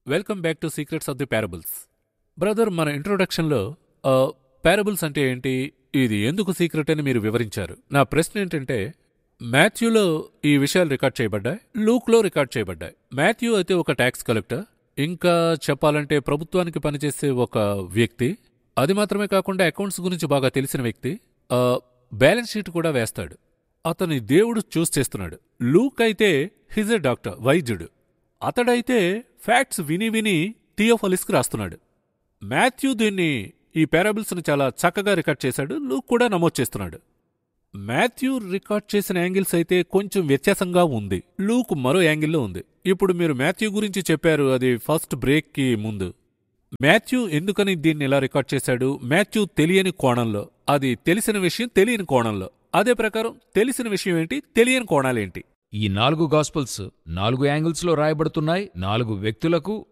welcome back to secrets of the parables brother మన ఇంట్రొడక్షన్లో parables అంటే ఏంటి ఇది ఎందుకు సీక్రెట్ అని మీరు వివరించారు నా ప్రశ్న ఏంటంటే మాథ్యూలో ఈ విషయాలు రికార్డ్ చేయబడ్డాయి లూక్లో రికార్డ్ చేయబడ్డాయి మాథ్యూ అయితే ఒక ట్యాక్స్ కలెక్టర్ ఇంకా చెప్పాలంటే ప్రభుత్వానికి పనిచేసే ఒక వ్యక్తి అది మాత్రమే కాకుండా అకౌంట్స్ గురించి బాగా తెలిసిన వ్యక్తి ఆ, బ్యాలెన్స్ షీట్ కూడా వేస్తాడు అతని దేవుడు చూస్ చేస్తున్నాడు లూక్ అయితే హిజ్ ఎ డాక్టర్ వైద్యుడు అతడైతే ఫ్యాక్ట్స్ విని విని థియోఫలిస్కి రాస్తున్నాడు మాథ్యూ దీన్ని ఈ పారాబుల్స్ని చాలా చక్కగా రికార్డ్ చేశాడు లూక్ కూడా నమోదు చేస్తున్నాడు మాథ్యూ రికార్డ్ చేసిన యాంగిల్స్ అయితే కొంచెం వ్యత్యాసంగా ఉంది లూక్ మరో యాంగిల్లో ఉంది ఇప్పుడు మీరు మాథ్యూ గురించి చెప్పారు అది ఫస్ట్ బ్రేక్కి ముందు మాథ్యూ ఎందుకని దీన్ని ఇలా రికార్డ్ చేశాడు మాథ్యూ తెలియని కోణంలో అది తెలిసిన విషయం తెలియని కోణంలో అదే ప్రకారం తెలిసిన విషయం ఏంటి తెలియని కోణాలేంటి ఈ నాలుగు గాస్పల్స్ నాలుగు యాంగిల్స్లో రాయబడుతున్నాయి నాలుగు వ్యక్తులకు